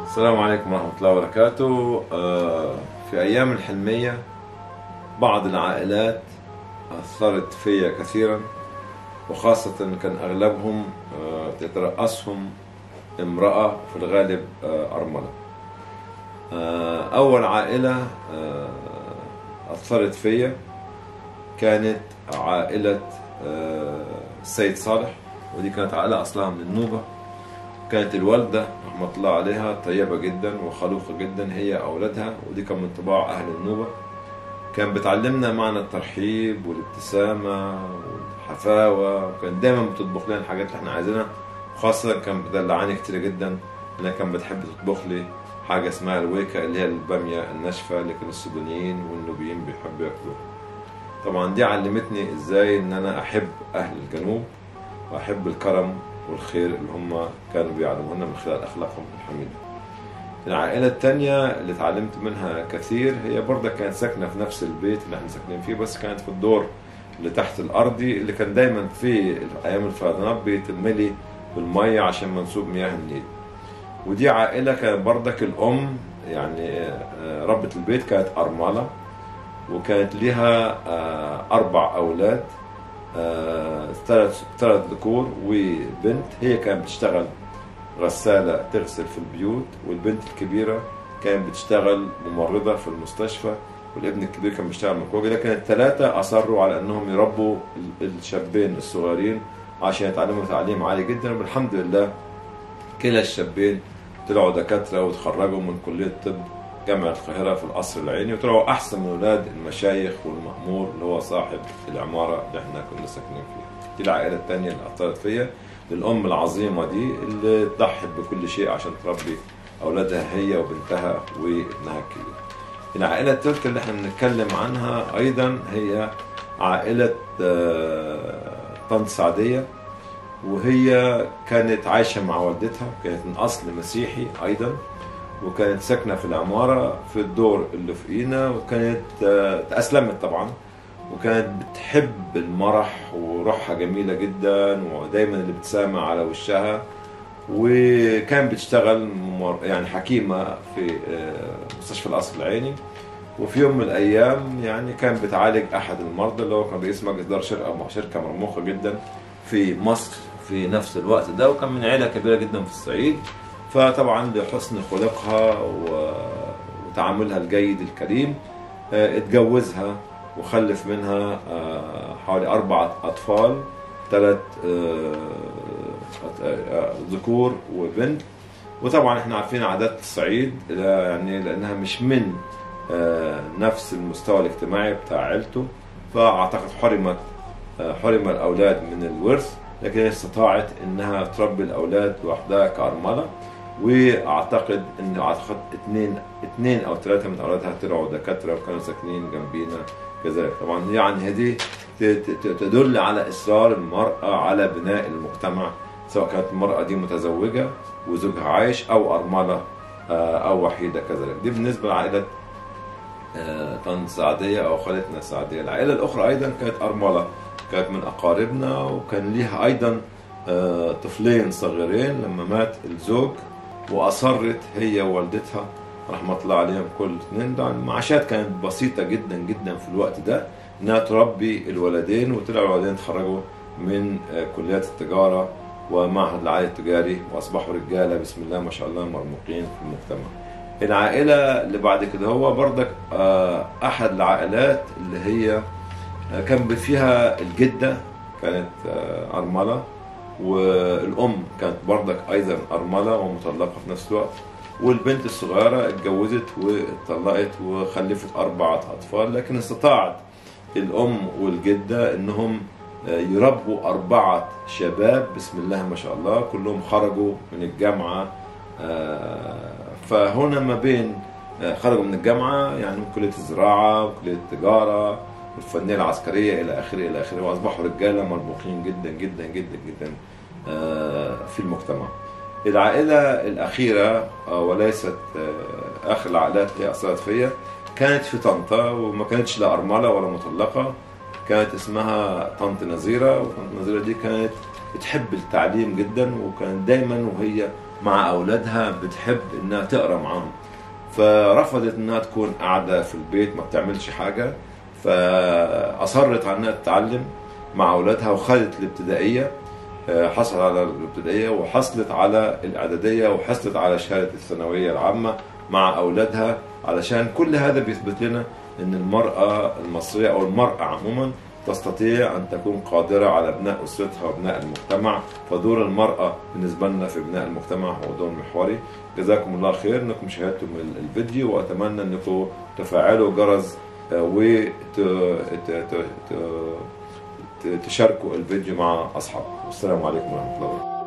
السلام عليكم ورحمة الله وبركاته آه، في أيام الحلمية بعض العائلات أثرت فيا كثيرا وخاصة كان أغلبهم آه، تترأسهم امرأة في الغالب آه، أرملة آه، أول عائلة آه، أثرت فيا كانت عائلة آه، السيد صالح ودي كانت عائلة أصلها من النوبة كانت الوالدة رحمة الله عليها طيبة جدا وخلوقة جدا هي أولادها ودي كان من طباع أهل النوبة كان بتعلمنا معنى الترحيب والابتسامة والحفاوة وكان دايما بتطبخ لنا الحاجات اللي احنا عايزينها خاصة كان بدلعاني كتير جدا انها كان بتحب تطبخ لي حاجة اسمها الويكا اللي هي البامية الناشفة اللي كانوا السودانيين والنوبيين بيحبوا ياكلوها طبعا دي علمتني ازاي ان انا احب اهل الجنوب واحب الكرم والخير اللي هم كانوا بيعلمونا من خلال اخلاقهم الحميده. العائله الثانيه اللي اتعلمت منها كثير هي برضه كانت ساكنه في نفس البيت اللي احنا ساكنين فيه بس كانت في الدور اللي تحت الارضي اللي كان دايما في ايام الفيضانات بيتملي بالميه عشان منسوب مياه النيل. ودي عائله كانت برضك الام يعني آه، ربة البيت كانت ارمله وكانت لها آه، اربع اولاد ثلاث ثلاث ذكور وبنت هي كانت بتشتغل غسالة تغسل في البيوت والبنت الكبيرة كانت بتشتغل ممرضة في المستشفى والابن الكبير كان بيشتغل مكوجي لكن الثلاثة أصروا على أنهم يربوا ال- الشابين الصغيرين عشان يتعلموا تعليم عالي جدا والحمد لله كلا الشابين طلعوا دكاترة وتخرجوا من كلية الطب جامعة القاهرة في القصر العيني وطلعوا أحسن من أولاد المشايخ والمأمور اللي هو صاحب العمارة اللي احنا كنا ساكنين فيها. دي العائلة التانية اللي أثرت فيا للأم العظيمة دي اللي ضحت بكل شيء عشان تربي أولادها هي وبنتها وابنها الكبير. العائلة الثالثة اللي احنا بنتكلم عنها أيضا هي عائلة آه، طنط سعدية وهي كانت عايشة مع والدتها كانت من أصل مسيحي أيضا وكانت ساكنة في العمارة في الدور اللي فوقينا وكانت آه، أسلمت طبعا وكانت بتحب المرح وروحها جميلة جدا ودايما اللي بتسامع على وشها وكان بتشتغل ممر... يعني حكيمة في آه، مستشفى القصر العيني وفي يوم من الأيام يعني كان بتعالج أحد المرضى اللي هو كان رئيس مجلس إدارة شركة شركة مرموقة جدا في مصر في نفس الوقت ده وكان من عيلة كبيرة جدا في الصعيد فطبعا لحسن خلقها و... وتعاملها الجيد الكريم آه، اتجوزها وخلف منها آه، حوالي أربعة أطفال ثلاث ذكور وبنت وطبعا احنا عارفين عادات الصعيد لا- يعني لأنها مش من آه، نفس المستوى الاجتماعي بتاع عيلته فأعتقد حرمت آه، حرم الأولاد من الورث لكن هي استطاعت انها تربي الاولاد لوحدها كارمله واعتقد ان اعتقد اثنين اثنين او ثلاثه من اولادها طلعوا دكاتره وكانوا ساكنين جنبينا كذلك طبعا يعني هذه ت- ت- تدل على اصرار المراه على بناء المجتمع سواء كانت المراه دي متزوجه وزوجها عايش او ارمله آه، او وحيده كذلك دي بالنسبه لعائله آه، طنط سعديه او خالتنا السعديه العائله الاخرى ايضا كانت ارمله كانت من اقاربنا وكان ليها ايضا آه، طفلين صغيرين لما مات الزوج واصرت هي ووالدتها رحمه الله عليهم كل اثنين ده المعاشات كانت بسيطه جدا جدا في الوقت ده انها تربي الولدين وطلعوا الولدين اتخرجوا من آه، كليات التجاره ومعهد العالي التجاري واصبحوا رجاله بسم الله ما شاء الله مرموقين في المجتمع. العائله اللي بعد كده هو برضك آه، احد العائلات اللي هي آه، كان فيها الجده كانت آه، ارمله والام كانت برضك ايضا ارمله ومطلقه في نفس الوقت والبنت الصغيره اتجوزت واتطلقت وخلفت اربعه اطفال لكن استطاعت الام والجده انهم آه، يربوا اربعه شباب بسم الله ما شاء الله كلهم خرجوا من الجامعه آه، فهنا ما بين آه، خرجوا من الجامعه يعني من كليه الزراعه وكليه التجاره والفنيه العسكريه الى اخره الى اخره واصبحوا رجاله مرموقين جدا جدا جدا جدا آه، في المجتمع. العائله الاخيره آه، وليست آه، اخر العائلات اللي اثرت فيا كانت في طنطا وما كانتش لا ارمله ولا مطلقه كانت اسمها طنط نزيره وطنط نزيره دي كانت بتحب التعليم جدا وكانت دايما وهي مع اولادها بتحب انها تقرا معاهم فرفضت انها تكون قاعده في البيت ما بتعملش حاجه فاصرت على انها تتعلم مع اولادها وخدت الابتدائيه آه، حصل على الابتدائيه وحصلت على الاعداديه وحصلت على شهاده الثانويه العامه مع اولادها علشان كل هذا بيثبت لنا ان المراه المصريه او المراه عموما تستطيع ان تكون قادره على بناء اسرتها وبناء المجتمع فدور المراه بالنسبه لنا في بناء المجتمع هو دور محوري جزاكم الله خير انكم شاهدتم ال- الفيديو واتمنى انكم تفعلوا جرس وتشاركوا الفيديو مع اصحابكم والسلام عليكم ورحمه الله وبركاته